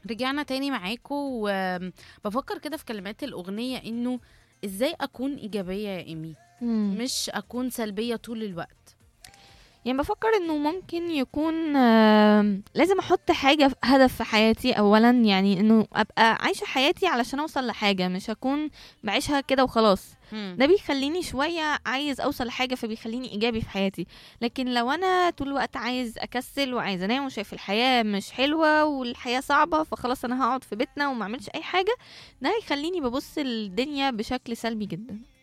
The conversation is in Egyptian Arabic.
رجعنا تاني معاكم وبفكر كده في كلمات الأغنية إنه إزاي أكون إيجابية يا إيمي مم. مش أكون سلبية طول الوقت يعني بفكر انه ممكن يكون آم، لازم احط حاجه هدف في حياتي اولا يعني انه ابقى عايشه حياتي علشان اوصل لحاجه مش اكون بعيشها كده وخلاص مم. ده بيخليني شويه عايز اوصل لحاجه فبيخليني ايجابي في حياتي لكن لو انا طول الوقت عايز اكسل وعايز انام وشايف الحياه مش حلوه والحياه صعبه فخلاص انا هقعد في بيتنا وما اعملش اي حاجه ده هيخليني ببص الدنيا بشكل سلبي جدا